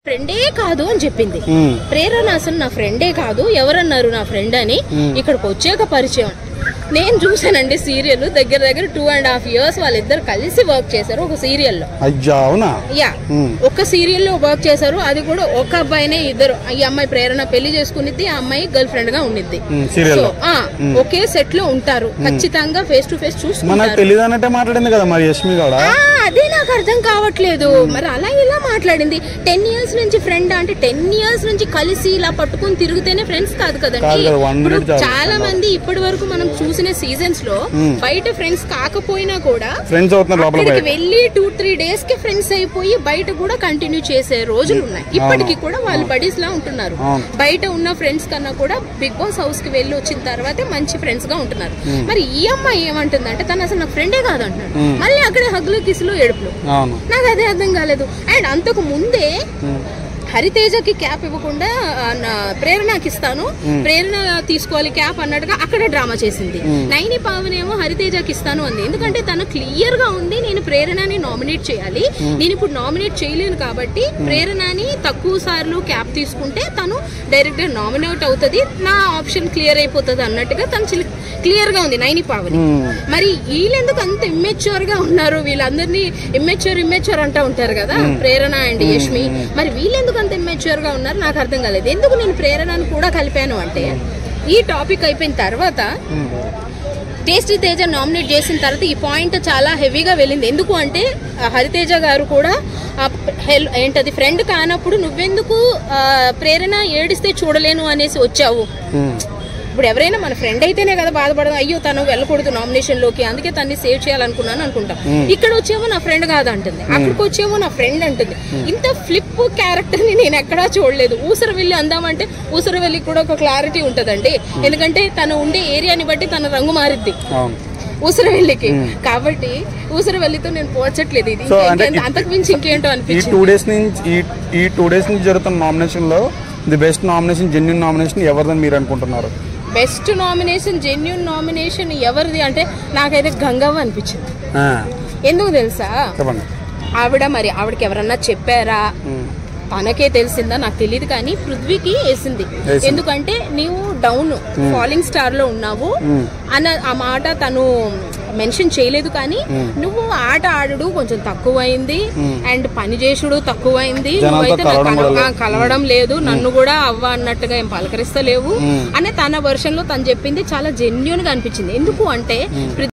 ఫ్రెండే కాదు అని చెప్పింది ఉమ్. ప్రేరణ అసలు నా ఫ్రెండే కాదు ఎవరన్నారు నా ఫ్రెండ్ అని ఇక్కడికి వచ్చాక పరిచయం నేను చూసానండి సీరియల్ దగ్గర దగ్గర టూ అండ్ హాఫ్ ఇయర్స్ వాళ్ళిద్దరు కలిసి వర్క్ చేశారు ఒక సీరియల్లో అయ్యా అవునా యా ఉమ్. ఒక సీరియల్లో వర్క్ చేశారు అది కూడా ఒక అబ్బాయినే ఇద్దరు ఈ అమ్మాయి ప్రేరణ పెళ్లి చేసుకునిద్ది ఆ అమ్మాయి గర్ల్ ఫ్రెండ్ గా ఉండిద్ది ఉమ్, serial సో లో. ఆ, ఒకే సెట్ లో ఉంటారు ఖచ్చితంగా ఫేస్ టు ఫేస్ మనకు చూసుకుంటారు తెలియదు అన్నట్టే మాట్లాడింది కదా మరి యష్మి కూడా ఆ, అదే నాకు అర్థం కావట్లేదు మరి అలా ఇలా మాట్లాడింది టెన్ ఇయర్స్ నుంచి ఫ్రెండ్ అంటే టెన్ ఇయర్స్ నుంచి కలిసి ఇలా పట్టుకుని తిరిగితేనే ఫ్రెండ్స్ కాదు కదండి కాదు కదా, one minute ఇప్పుడు చాలు. చాలా మంది ఇప్పటి వరకు మనం చూసిన సీజన్స్ లో బయట ఫ్రెండ్స్ కాకపోయినా కూడా ఫ్రెండ్స్ అవుతున్నారు లోపల అక్కడికి బయట వెళ్ళి టూ త్రీ డేస్ కి ఫ్రెండ్స్ అయిపోయి బయట కూడా కంటిన్యూ చేసే రోజులు ఉన్నాయి ఇప్పటికి కూడా వాళ్ళు బడీస్ లా ఉంటున్నారు అవును. బయట ఉన్న ఫ్రెండ్స్ కన్నా కూడా బిగ్ బాస్ హౌస్ కి వెళ్ళి వచ్చిన తర్వాతే మంచి ఫ్రెండ్స్ గా ఉంటున్నారు మరి ఈ అమ్మాయి ఏమంటుందంటే తను అసలు నాకు ఫ్రెండే కాదు అంటున్నాడు మళ్ళీ అక్కడే హగ్గులు కిసులు ఏడుపులు అవును నాకు అదే అర్థం కాలేదు అండ్ అంతకు ముందే హరితేజకి క్యాప్ ఇవ్వకుండా ఆ, నా ప్రేరణకి ఇస్తాను ప్రేరణ తీసుకోవాలి క్యాప్ అన్నట్టుగా అక్కడ డ్రామా చేసింది నైని పావన్ ఏమో హరితేజకి ఇస్తాను అంది ఎందుకంటే తను క్లియర్ గా ఉంది నేను ప్రేరణని నామినేట్ చేయాలి నేను ఇప్పుడు నామినేట్ చేయలేను కాబట్టి ప్రేరణని తక్కువ సార్లు క్యాప్ తీసుకుంటే తను డైరెక్ట్ గా నామినేట్ అవుతుంది నా ఆప్షన్ క్లియర్ అయిపోతుంది అన్నట్టుగా తను క్లియర్ గా ఉంది నైని పావని మరి వీళ్ళెందుకు అంత ఇమ్మెచ్యూర్ గా ఉన్నారు వీళ్ళందరినీ ఇమ్మెచ్యూర్ ఇమ్మెచ్యూర్ అంటూ ఉంటారు కదా ప్రేరణ అండ్ యష్మి మరి వీళ్ళెందుకు అంత ఇమ్మెచ్యూర్ గా ఉన్నారు నాకు అర్థం కాలేదు ఎందుకు నేను ప్రేరణను కూడా కలిపాను అంటే ఈ టాపిక్ అయిపోయిన తర్వాత టేస్టీ తేజ నామినేట్ చేసిన తర్వాత ఈ పాయింట్ చాలా హెవీగా వెళ్ళింది ఎందుకు అంటే ఆ, హరితేజ గారు కూడా ఆ, హెల్ ఏంటది ఫ్రెండ్ కానప్పుడు నువ్వెందుకు ఆ, ప్రేరణ ఏడిస్తే చూడలేను అనేసి వచ్చావు ఉమ్. ఇప్పుడు ఎవరైనా మన ఫ్రెండ్ అయితేనే కదా బాధపడదు అయ్యో తను వెళ్ళకూడదు నామినేషన్ లోకి అందుకే తన్ని సేవ్ చేయాలనుకున్నాను అనుకుంటాం ఇక్కడ వచ్చేమో నా ఫ్రెండ్ కాదు అంటుంది అక్కడికి వచ్చేమో నా ఫ్రెండ్ అంటుంది ఇంత ఫ్లిప్ క్యారెక్టర్ ని నేను ఎక్కడా చూడలేదు ఊసర వెళ్ళి అందామంటే ఊసర వెళ్ళి కూడా ఒక క్లారిటీ ఉంటదండి ఎందుకంటే తను ఉండే ఏరియాని బట్టి తన రంగు మారిద్ది అవును ఊసరవెల్లికి కాబట్టి ఊసరవెల్లితో నేను పోల్చట్లేదు ఇది So, ఇంకా అంటే ఇంకేంత- అంతకు మించి ఇంకేంటో ఈ అనిపించింది టూ డేస్ నుంచి ఈ ఈ టూ డేస్ నుంచి జరుగుతున్న నామినేషన్ లో the best nomination genuine nomination ఎవరిదని మీరు అనుకుంటున్నారు బెస్ట్ నామినేషన్ జెన్యున్ నామినేషన్ ఎవరిది అంటే నాకైతే గంగవ్వ అనిపించింది ఆ, ఎందుకు తెలుసా చెప్పండి ఆవిడ మరి ఆవిడకి ఎవరన్నా చెప్పారా ఉమ్. తనకే తెలిసిందా నాకు తెలియదు కానీ పృథ్వీకి వేసింది వేసింది. ఎందుకంటే నీవు డౌన్ ఫాలింగ్ స్టార్ లో ఉన్నావు అన్న ఆ మాట తను మెన్షన్ చేయలేదు కానీ నువ్వు ఆట ఆడుడు కొంచెం తక్కువైంది అండ్ పని చేసుడు తక్కువైంది జనాలతో నువ్వైతే నాకు కలవడం కూడా కలవ- కలవడం లేదు నన్ను కూడా అవ్వ అన్నట్టుగా ఏం పలకరిస్తలేవు అనే తన వర్షన్ లో తను చెప్పింది చాలా జెన్యున్ గా అనిపించింది ఎందుకు అంటే